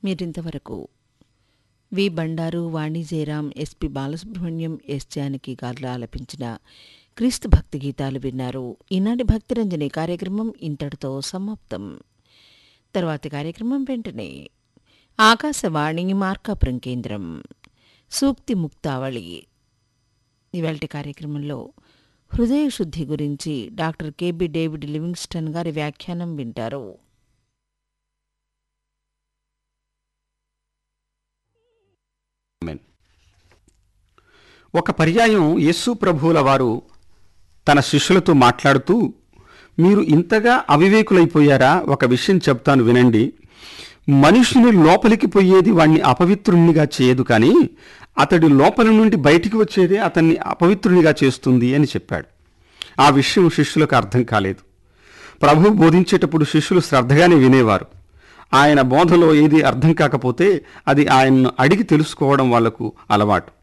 మీరింతవరకు V Bandaru Vani Jayaram SP Balasubrahmanyam S Janaki గార్ల ఆలపించిన క్రీస్తు భక్తి గీతాలు విన్నారు ఈనాటి భక్తిరంజని కార్యక్రమం ఇంతటితో సమాప్తం తర్వాతి కార్యక్రమం వెంటనే ఆకాశవాణి మార్కాపురం కేంద్రం సూక్తి ముక్తావళి ఇవాళ కార్యక్రమంలో హృదయ శుద్ధి గురించి డాక్టర్ కెబి డేవిడ్ లివింగ్స్టన్ గారి వ్యాఖ్యానం వింటారు ఆమేన్. ఒక పర్యాయం యేసు ప్రభువుల వారు తన శిష్యులతో మాట్లాడుతూ మీరు ఇంతగా అవివేకులైపోయారా ఒక విషయం చెప్తాను వినండి మనుషుని లోపలికి పోయేది వాణ్ణి అపవిత్రునిగా చేయదు కానీ అతడి లోపల నుండి బయటికి వచ్చేదే అతన్ని అపవిత్రునిగా చేస్తుంది అని చెప్పాడు ఆ విషయం శిష్యులకు అర్థం కాలేదు ప్రభు బోధించేటప్పుడు శిష్యులు శ్రద్ధగానే వినేవారు ఆయన బోధలో ఏది అర్థం కాకపోతే అది ఆయన్ను అడిగి తెలుసుకోవడం వాళ్లకు అలవాటు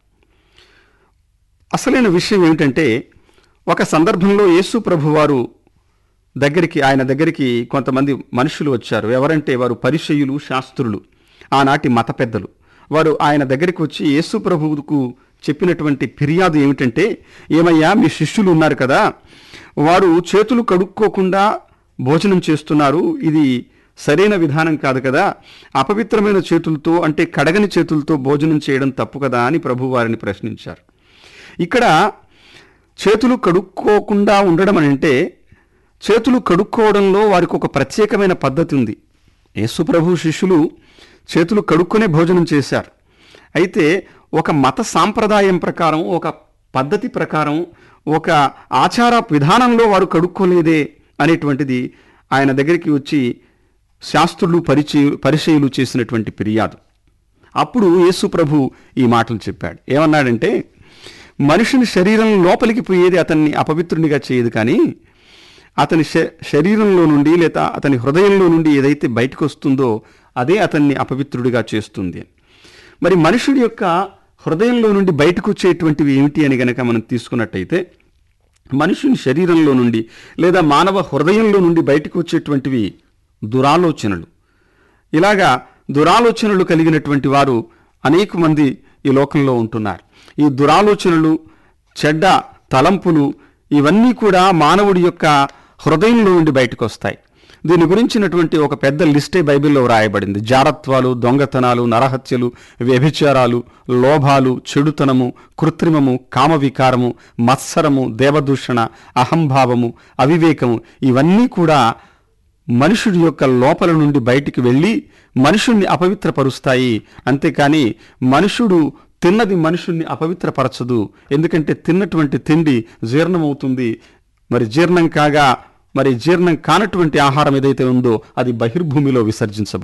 అసలైన విషయం ఏమిటంటే ఒక సందర్భంలో యేసు ప్రభువారు దగ్గరికి ఆయన దగ్గరికి కొంతమంది మనుషులు వచ్చారు ఎవరంటే వారు పరిచయులు శాస్త్రులు ఆనాటి మత పెద్దలు వారు ఆయన దగ్గరికి వచ్చి యేసు ప్రభువుకు చెప్పినటువంటి ఫిర్యాదు ఏమిటంటే ఏమయ్యా మీ శిష్యులు ఉన్నారు కదా వారు చేతులు కడుక్కోకుండా భోజనం చేస్తున్నారు ఇది సరైన విధానం కాదు కదా అపవిత్రమైన చేతులతో అంటే కడగని చేతులతో భోజనం చేయడం తప్పు కదా అని ప్రభు వారిని ప్రశ్నించారు ఇక్కడ చేతులు కడుక్కోకుండా ఉండడం అని అంటే చేతులు కడుక్కోవడంలో వారికి ఒక ప్రత్యేకమైన పద్ధతి ఉంది యేసు ప్రభు శిష్యులు చేతులు కడుక్కునే భోజనం చేశారు అయితే ఒక మత సాంప్రదాయం ప్రకారం ఒక పద్ధతి ప్రకారం ఒక ఆచార విధానంలో వారు కడుక్కోలేదే అనేటువంటిది ఆయన దగ్గరికి వచ్చి శాస్త్రులు పరిచయ పరిచయులు చేసినటువంటి ఫిర్యాదు అప్పుడు యేసు ప్రభు ఈ మాటలు చెప్పాడు ఏమన్నాడంటే మనుషుని శరీరం లోపలికి పోయేది అతన్ని అపవిత్రునిగా చేయదు కానీ అతని శ- శరీరంలో నుండి లేదా అతని హృదయంలో నుండి ఏదైతే బయటకు వస్తుందో అదే అతన్ని అపవిత్రుడిగా చేస్తుంది మరి మనుషుడి యొక్క హృదయంలో నుండి బయటకు వచ్చేటువంటివి ఏమిటి అని గనక మనం తీసుకున్నట్టయితే మనుషుని శరీరంలో నుండి లేదా మానవ హృదయంలో నుండి బయటకు వచ్చేటువంటివి దురాలోచనలు ఇలాగా దురాలోచనలు కలిగినటువంటి వారు అనేక మంది ఈ లోకంలో ఉంటున్నారు ఈ దురాలోచనలు చెడ్డ తలంపులు ఇవన్నీ కూడా మానవుడి యొక్క హృదయంలో నుండి బయటకు వస్తాయి దీని గురించినటువంటి ఒక పెద్ద లిస్టే బైబిల్లో వ్రాయబడింది జారత్వాలు దొంగతనాలు నరహత్యలు వ్యభిచారాలు లోభాలు చెడుతనము కృత్రిమము కామవికారము మత్సరము దేవదూషణ అహంభావము అవివేకము ఇవన్నీ కూడా మనుషుడి యొక్క లోపల నుండి బయటికి వెళ్ళి మనుషుణ్ణి అపవిత్రపరుస్తాయి అంతేకాని మనుషుడు తిన్నది మనుషుణ్ణి అపవిత్రపరచదు ఎందుకంటే తిన్నటువంటి తిండి జీర్ణమవుతుంది మరి జీర్ణం కాగా మరి జీర్ణం కానటువంటి ఆహారం ఏదైతే ఉందో అది బహిర్భూమిలో విసర్జించబడుతుంది